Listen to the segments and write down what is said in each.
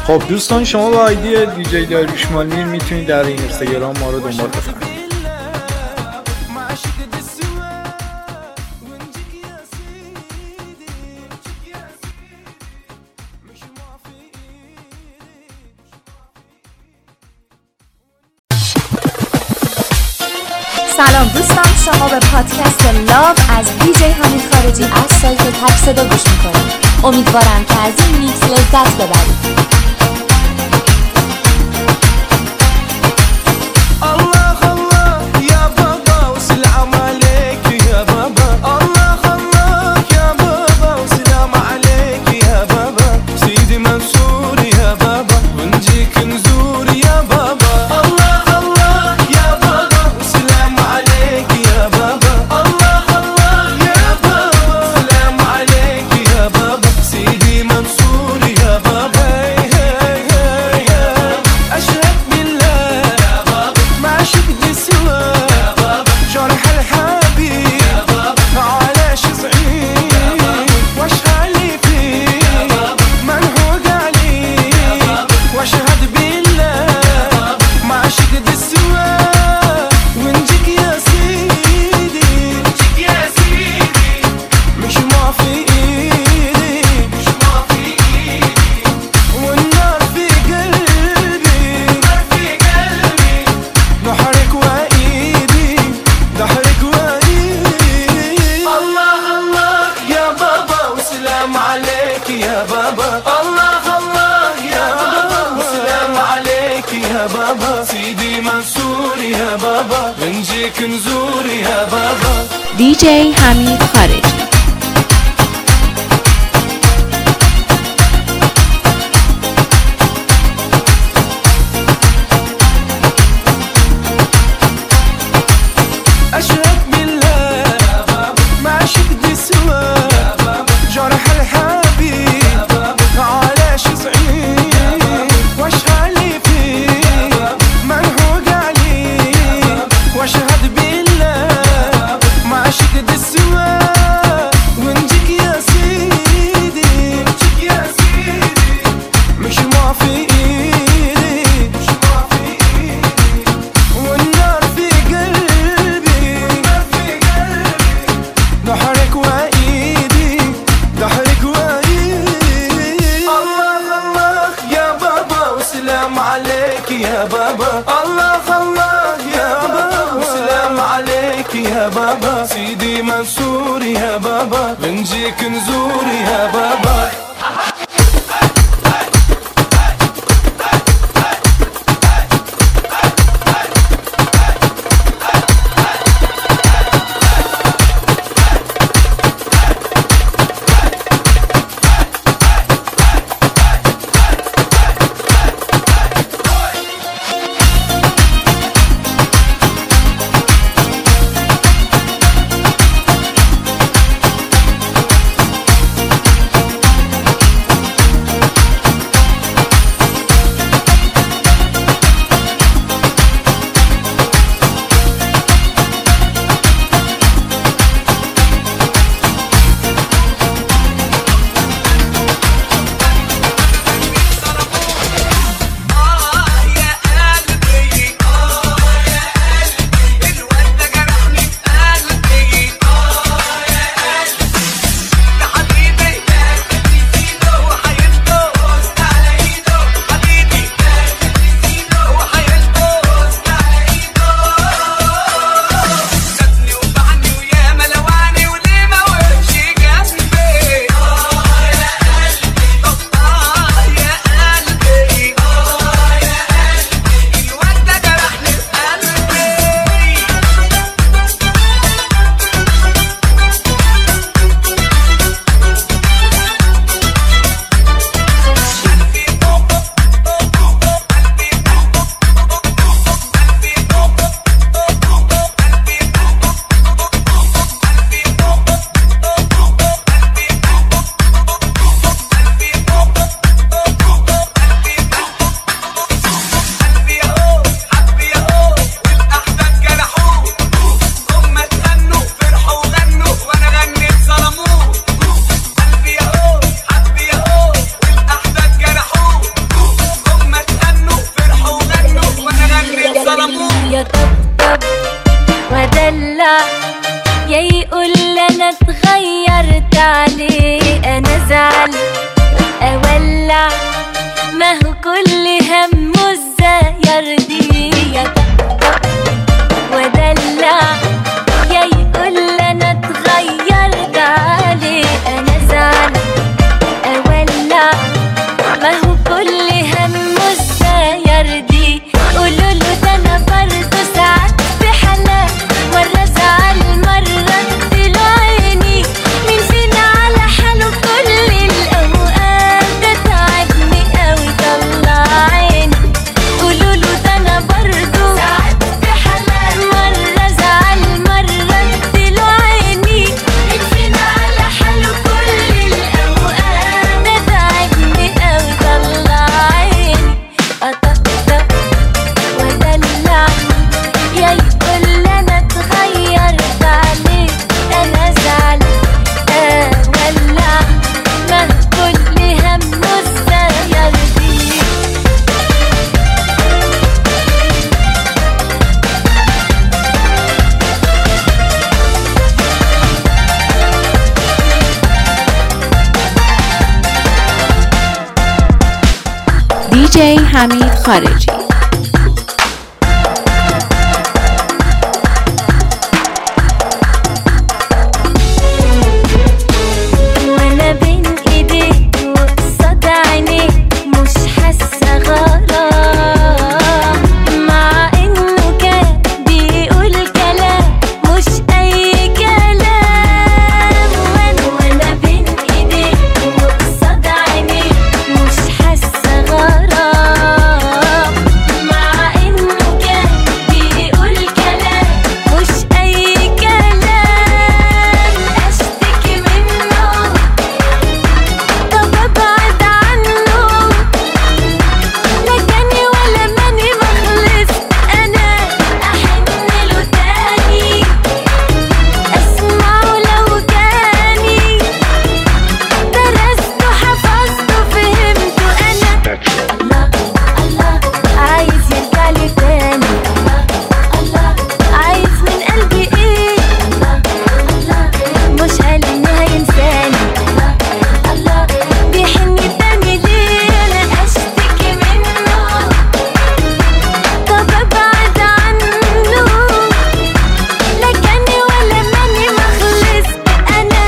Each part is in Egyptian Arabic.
خب دوستان شما با آیدی دیجی داریوش مالمیر میتونید در این اینستاگرام ما رو دنبال بفرمایید سلام دوستان شما به پادکست لاو از دیجی همین خارجی از سایت تک صدا گوش میکنید امیدوارم که از این میکس لذت ببرید الله الله يا بابا وسلام عليك يا بابا الله الله يا بابا وسلام عليك يا بابا سيدي منصور يا بابا ونجيك نزور يا بابا الله الله يا بابا وسلام عليك يا بابا الله الله يا بابا سلام عليك يا بابا سيدي منصور يا بابا هي هي هي هي أشهد بالله يا بابا ما شفت سوى يا بابا جرح الحبيب يا بابا علاش صعيب واش غالي فيه يا بابا منهوق عليك واشهد بالله ما شفت سوى ونجيك يا سيدي نجيك يا سيدي مش ما في ايدي مش ما في ايدي والنار في قلبي النار في قلبي ضحرك وايدي ضحرك وايدي الله الله يا بابا وسلام عليك يا بابا الله الله يا بابا وسلام عليك يا بابا سيدي منصور يا بابا بنجيك نزور يا بابا دیجی حمید خارجی أشهد بالله ما شفت سوى جرح الحبيب علاش صعيب واش غالي فيه منهوق عليك واشهد بالله ما شفت سوى ونجيك يا سيدي نجيك يا سيدي مش ما في ايدي مش ما في ايدي والنار في قلبي النار في قلبي ضحرك وايدي ضحرك وايدي الله الله يا بابا وسلام عليك يا بابا الله الله يا بابا وسلام عليك يا بابا سيدي منصور يا بابا بنجيك نزور يا بابا غيرت عليه انا زعل اولع ما هو كل همه ازاي يرضيه يطقطق ودلع يا يقول انا اتغيرت عليه انا زعل اولع ما هو كل همه ازاي يرضيه قولوا له ده انا برضه ساعات في حالات مره زعل مره اديله عيني مين فينا على حاله كل الاوقات ده تعبني قوي طلع عيني قولوا له ده انا برضه ساعات في حالات مره زعل مره اديله عيني مين فينا على حاله كل الاوقات ده تعبني قوي طلع عيني اطقطق ودلعني يا يقول انا اتغيرت عليه انا زعل اولع ما كل همه ازاي يرضيه دی جی حمید خارجی وانا بين ايديه وقصاد عينيه مش حاسه غرام مع انه كان بيقول كلام مش اي كلام وانا وانا بين ايديه وقصاد عينيه مش حاسه غرام مع انه كان بيقول كلام مش اي كلام اشتكي منه طب ابعد عنه لا جاني ولا ماني مخلص انا احن له تاني اسمعه لو جاني درسته حفظته فهمته انا الله الله عايز يرجع لي تاني الله الله عايز من قلبي ايه الله الله مش قال ان هينساني الله الله بيحن تاني ليه انا اشتكي منه طب ابعد عنه لا جاني ولا ماني مخلص انا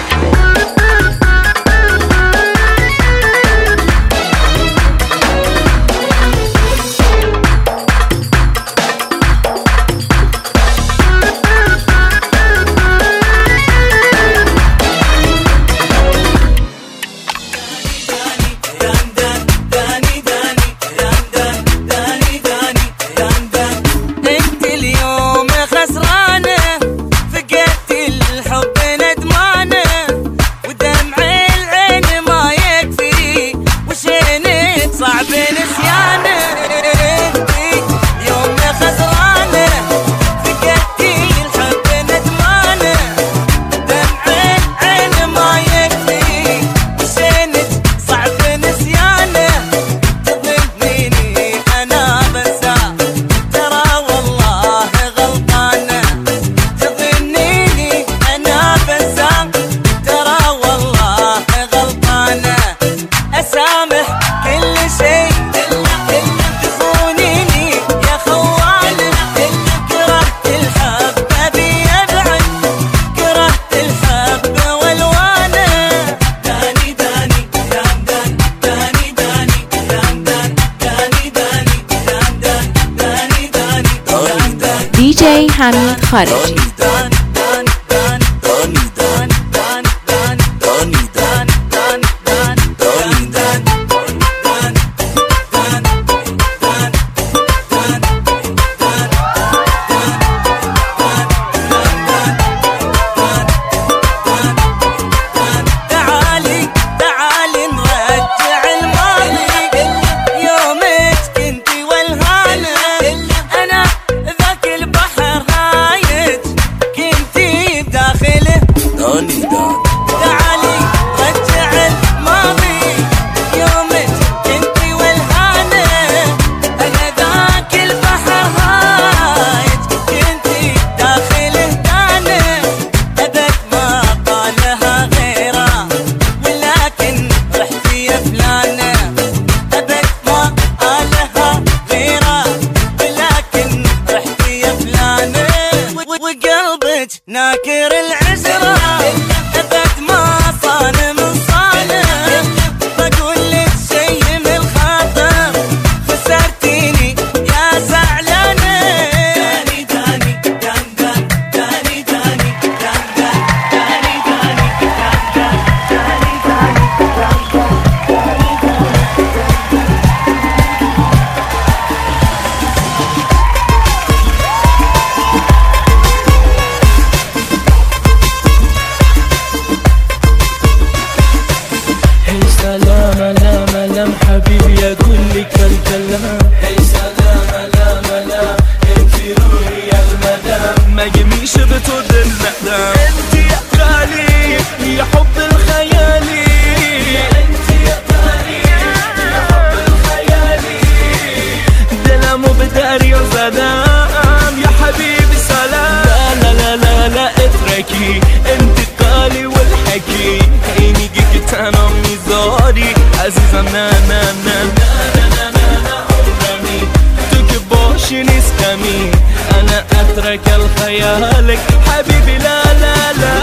انت اليوم خسرانه فقدت الحب ندمانه ودمع العين ما يكفي وشينك صعب نسيانه انت اليوم خسرانه فقدت الحب ندمانه دمع العين ما يكفي وشينك صعب نسيانه تظنيني انا بنساه ترى والله غلطانة تظنيني أنا بنساك ترى والله غلطانة أسامح كل شيء إلا إلا تخونيني يا خوانة إلا كرهت الحب أبي أبعد كرهت الحب والوانه داني داني دان دان داني داني دان دان داني داني دان دان داني داني دان دان دی جی حمید خارجی دان دان دان داني دان دان دان داني دان دان دان داني دان دان دان دان دان تعالي تعالي نرجع الماضي يومك كنتي والهانة أنا ذاك البحر هايج ملا هی سلام ملا ملا انتي روحي يا المدام مگه میشه به تو دل ندم انتي يا غالي يا حب الخيالي انتي يا غالي يا حب الخيالي دلمو به دریا زدم یا حبیبی سلام لا لا لا لا اترکی انتقالی والحکی هی میگی که تنها میذاری عزیزم نه نه نه نه نه نه نه نه عمرمی تو که باشی نیست غمی انا اترك الخيالك حبيبي لا لا لا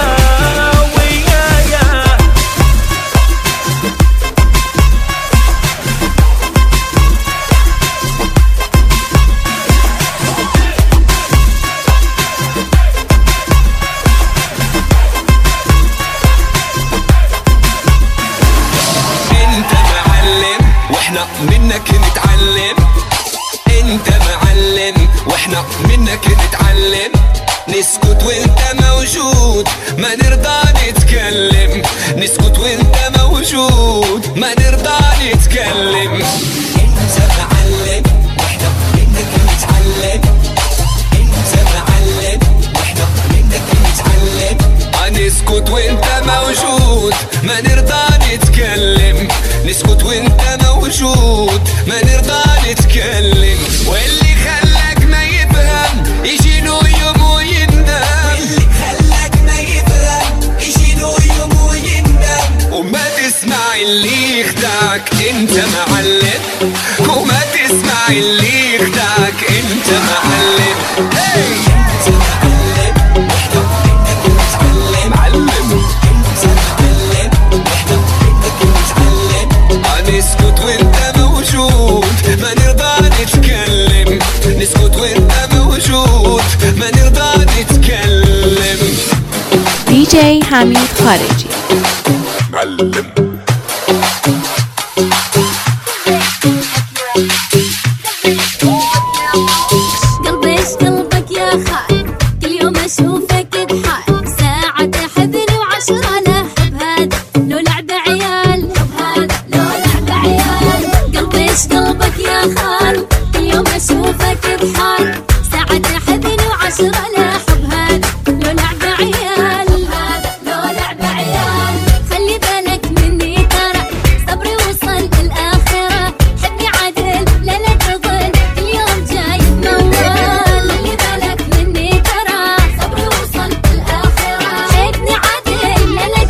ويايا انت معلم واحنا منك نتعلم انت معلم واحنا منك نتعلم نسكت وانت موجود ما نرضى نتكلم نسكت وانت موجود ما نرضى نتكلم انت معلم واحنا منك نتعلم انت معلم واحنا منك نتعلم نسكت وانت موجود ما نرضى نتكلم نسكت وانت موجود ما نرضى نتكلم واللي خلاك ما يفهم يجي له يوم ويندم واللي خلاك ما يفهم يجي له يوم ويندم وما تسمع اللي يخدعك انت معلم وما تسمع اللي يخدعك انت معلم هي انت معلم واحنا منك نتعلم معلم انت معلم واحنا منك نتعلم نسكت وانت موجود ما نرضى نتكلم نسكت وانت موجود ما نرضى نتكلم DJ حمید خارجی معلم قلبي ايش قلبك يا خال كل يوم اشوفك بحال ساعة تحبني وعشرة لا حب هذا لو لعب عيال حب هذا لو لعب عيال قلبي ايش قلبك يا خال كل يوم اشوفك بحال ساعة تحبني وعشرة لا حب هذا لو لعب عيال حب هذا لو لعب عيال خلي بالك مني ترى صبري وصل للآخرة حبني عدل لا لا تظن اليوم جاي بموال خلي بالك مني ترى صبري وصل للآخرة حبني عدل لا لا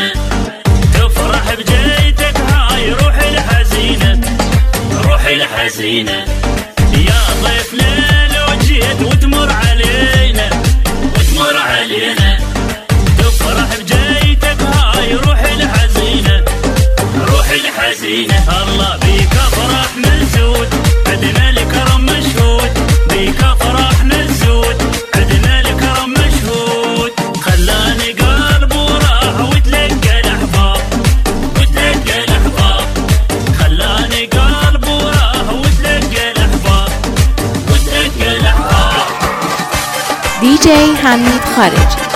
حزينة تفرح بجيتك هاي روح الحزينة روح الحزينة يا ضيفنا لو جيت وتمر علينا وتمر علينا تفرح بجيتك هاي روح الحزينة روح الحزينة الله بيك افرح نزود عدنا الكرم مشهود بيك افرح نزود عدنا الكرم مشهود خلاني قلب وراح وتلقى الاحباب وتلقى الاحباب خلاني قلب وراح وتلقى الاحباب وتلقى الاحباب DJ حمید خارجی